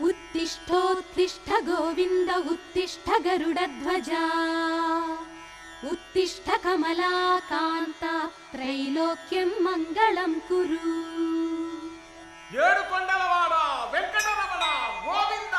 उत्तिष्ठोत्तिष्ठ गोविन्द उत्तिष्ठ गरुडध्वजा उत्तिष्ठ कमलाकान्ता त्रैलोक्यं मङ्गलं कुरु ఏడు కొండలవాడ వెంకటరమణ గోవింద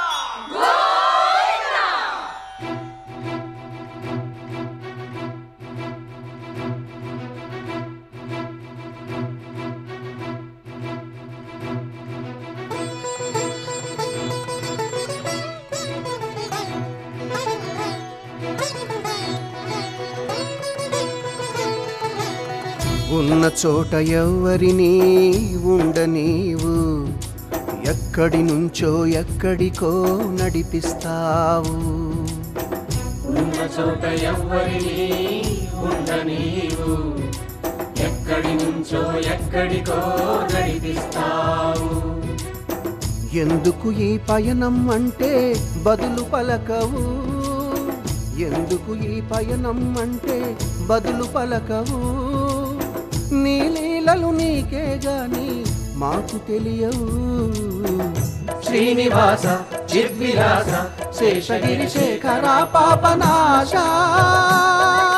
ఉన్న చోట ఎవ్వరినీ ఉండనీవు ఎక్కడి నుంచో ఎక్కడికో నడిపిస్తావు ఉన్న చోట ఎవ్వరిని ఉండనీవు ఎక్కడి నుంచో ఎక్కడికో నడిపిస్తావు ఎందుకు ఈ పయనం అంటే బదులు పలకవు ఎందుకు ఈ పయనం అంటే బదులు పలకవు నీ లీలలు నీకే గాని మాకు తెలియవు శ్రీనివాస చిద్విలాస శేషగిరి శేఖర పాపనాశ